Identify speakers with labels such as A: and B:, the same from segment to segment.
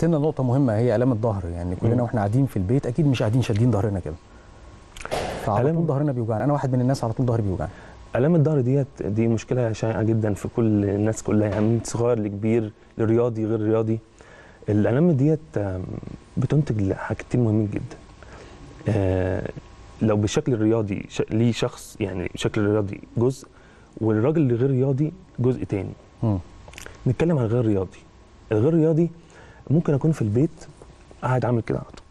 A: قلت لنا نقطه مهمه هي الام الظهر يعني كلنا
B: مم.
A: واحنا قاعدين في البيت اكيد مش قاعدين شادين ظهرنا كده فعلى
B: ألم-
A: طول ظهرنا بيوجعنا انا واحد من الناس على طول ظهري بيوجعني
B: الام الظهر ديت دي مشكله شائعه جدا في كل الناس كلها يعني من صغير لكبير لرياضي غير رياضي الالام ديت آم، بتنتج حاجتين مهمين جدا آه، لو بالشكل الرياضي ش- ليه شخص يعني بشكل رياضي جزء والراجل اللي غير رياضي جزء تاني
A: مم.
B: نتكلم عن غير رياضي الغير رياضي ممكن اكون في البيت قاعد عامل كده على طول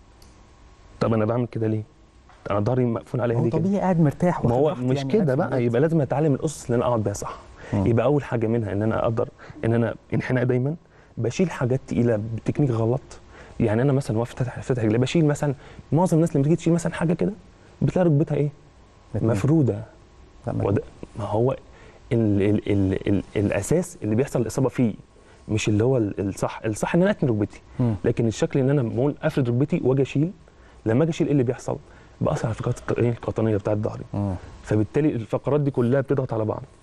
B: طب انا بعمل كده ليه انا ضهري مقفول عليا
A: هو
B: ليه كده
A: طبيعي قاعد مرتاح
B: ما
A: واخد
B: هو
A: راحتي
B: مش
A: يعني قاعد
B: كده
A: في
B: بقى
A: البيت.
B: يبقى لازم اتعلم الاسس اللي انا اقعد بيها صح
A: مم.
B: يبقى اول حاجه منها ان انا اقدر ان انا انحناء دايما بشيل حاجات تقيله بتكنيك غلط يعني انا مثلا واقف فاتح فاتح رجلي بشيل مثلا معظم الناس لما تيجي تشيل مثلا حاجه كده بتلاقي ركبتها ايه
A: متنين.
B: مفروده
A: لا، ما-
B: وده ما هو ال ال ال ال الاساس اللي بيحصل الاصابه فيه مش اللي هو ال- الصح الصح ان انا اتني ركبتي
A: مم.
B: لكن الشكل ان انا بقول افرد ركبتي واجي اشيل لما اجي اشيل ايه اللي بيحصل باثر على الفقرات الق- إيه القطنيه بتاعت ظهري
A: مم.
B: فبالتالي الفقرات دي كلها بتضغط على بعض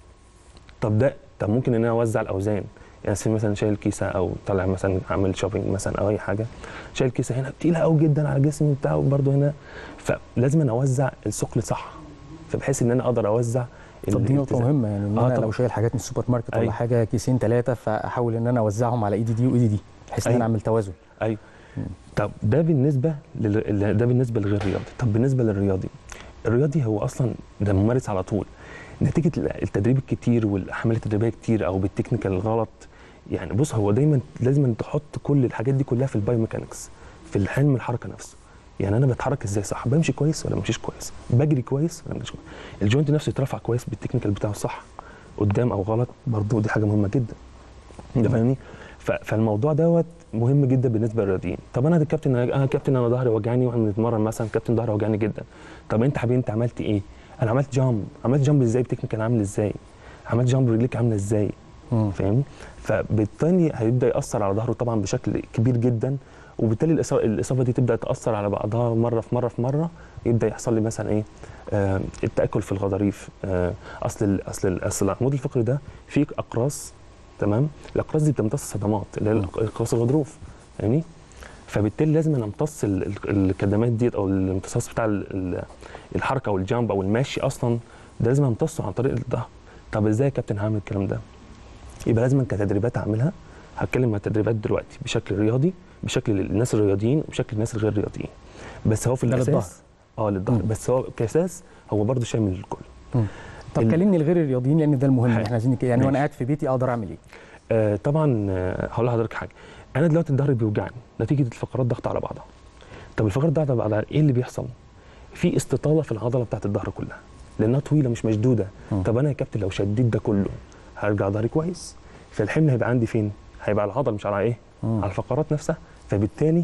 B: طب ده طب ممكن ان انا اوزع الاوزان يعني سي مثلا شايل كيسه او طالع مثلا عامل شوبينج مثلا او اي حاجه شايل كيسه هنا تقيله قوي جدا على جسمي بتاعه وبرده هنا فلازم أنا اوزع الثقل صح فبحيث ان انا اقدر اوزع
A: طب دي نقطه
B: الاتزان.
A: مهمه يعني ان
B: آه
A: انا
B: طبعا.
A: لو شايل حاجات من السوبر ماركت ولا
B: أيوة.
A: حاجه كيسين ثلاثه فاحاول ان انا اوزعهم على ايدي دي وايدي دي بحيث ان انا
B: أيوة.
A: اعمل توازن
B: ايوه طب ده بالنسبه لل... ده بالنسبه للغير رياضي طب بالنسبه للرياضي الرياضي هو اصلا ده ممارس على طول نتيجه التدريب الكتير والاحمال التدريبيه كتير او بالتكنيكال الغلط يعني بص هو دايما لازم تحط كل الحاجات دي كلها في البايوميكانكس في الحلم الحركه نفسه يعني انا بتحرك ازاي صح بمشي كويس ولا بمشيش كويس بجري كويس ولا مش كويس الجوينت نفسه يترفع كويس بالتكنيكال بتاعه صح قدام او غلط برضه دي حاجه مهمه جدا انت فاهمني ف- فالموضوع دوت مهم جدا بالنسبه للرياضيين طب انا كابتن انا كابتن انا ظهري وجعني واحنا بنتمرن مثلا كابتن ظهري وجعني جدا طب انت حبيبي انت عملت ايه انا عملت جامب عملت جامب ازاي بتكنيكال عامل ازاي عملت جامب رجليك عامله ازاي
A: مم.
B: فاهمني فبالتالي هيبدا ياثر على ظهره طبعا بشكل كبير جدا وبالتالي الإصابة- الاصابه دي تبدا تاثر على بعضها مره في مره في مره يبدا يحصل لي مثلا ايه آه التاكل في الغضاريف آه اصل ال اصل ال اصل العمود الفقري ده فيه اقراص تمام الاقراص دي بتمتص صدمات اللي هي اقراص الغضروف فاهمني فبالتالي لازم انا امتص ال- ال- الكدمات ديت او الامتصاص بتاع ال- ال- الحركه او الجامب او المشي اصلا ده لازم امتصه عن طريق الظهر طب ازاي يا كابتن هعمل الكلام ده يبقى لازم كتدريبات اعملها هتكلم عن التدريبات دلوقتي بشكل رياضي بشكل الناس الرياضيين وبشكل الناس الغير رياضيين بس هو في
A: ده للظهر.
B: الاساس اه للظهر
A: مم.
B: بس هو كاساس هو برضه شامل للكل
A: مم. طب
B: ال-
A: كلمني الغير الرياضيين لان ده المهم
B: حلو.
A: احنا عايزين نك- يعني وانا
B: ماشي.
A: قاعد في بيتي اقدر اعمل ايه
B: آه طبعا آه، هقول لحضرتك حاجه انا دلوقتي الظهر بيوجعني نتيجه الفقرات ضغط على بعضها طب الفقرات ضغط على بعضها ايه اللي بيحصل في استطاله في العضله بتاعت الظهر كلها لانها طويله مش مشدوده
A: مم.
B: طب انا يا كابتن لو شديت ده كله هرجع ظهري كويس فالحمل هيبقى عندي فين هيبقى على العضله مش على ايه
A: مم.
B: على الفقرات نفسها فبالتالي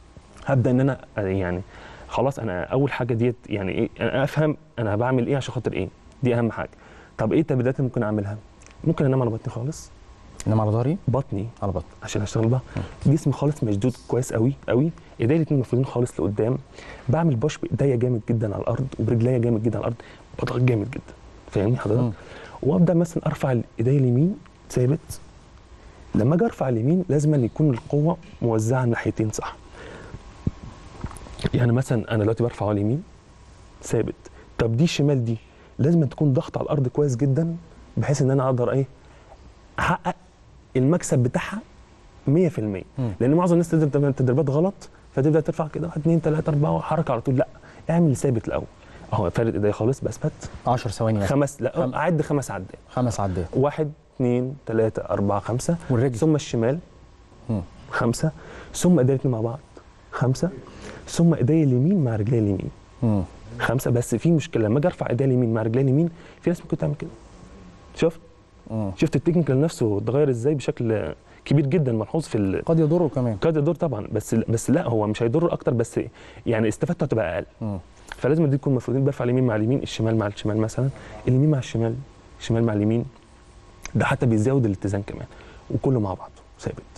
B: هبدا ان انا آه، يعني خلاص انا اول حاجه ديت يعني ايه انا افهم انا بعمل ايه عشان خاطر ايه دي اهم حاجه طب ايه التمرينات اللي ممكن اعملها ممكن انام على بطني خالص
A: انما على ظهري
B: بطني
A: على بطن
B: عشان اشتغل بقى جسمي خالص مشدود كويس قوي قوي ايديا الاثنين مفرودين خالص لقدام بعمل بوش بايديا جامد جدا على الارض وبرجليا جامد جدا على الارض بضغط جامد جدا فاهمني
A: مم.
B: حضرتك وابدا مثلا ارفع ايديا اليمين ثابت لما اجي ارفع اليمين لازم أن يكون القوه موزعه الناحيتين صح يعني مثلا انا دلوقتي برفع على اليمين ثابت طب دي الشمال دي لازم أن تكون ضغط على الارض كويس جدا بحيث ان انا اقدر ايه احقق المكسب بتاعها 100%
A: مم.
B: لان معظم الناس تبدا تعمل تدريبات غلط فتبدا ترفع كده 1 2 3 4 حركه على طول لا اعمل ثابت الاول اهو فارد ايديا خالص بثبت
A: 10 ثواني مثلا
B: خمس لا
A: خم-
B: اعد خمس عدات
A: خمس عدات
B: واحد اثنين ثلاثة أربعة خمسة
A: والرجل
B: ثم الشمال
A: مم.
B: خمسة ثم ايديا الاتنين مع بعض خمسة ثم ايديا اليمين مع رجلي اليمين
A: مم.
B: خمسة بس في مشكلة لما اجي ارفع ايديا اليمين مع رجلي اليمين في ناس ممكن تعمل كده شفت
A: مم.
B: شفت التكنيكال نفسه اتغير ازاي بشكل كبير جدا ملحوظ في ال...
A: قد يضره كمان
B: قد يضر طبعا بس بس لا هو مش هيضر اكتر بس يعني استفادته هتبقى اقل
A: مم.
B: فلازم دي تكون مفروضين برفع اليمين مع اليمين الشمال مع الشمال مثلا اليمين مع الشمال الشمال مع اليمين ده حتى بيزود الاتزان كمان وكله مع بعضه ثابت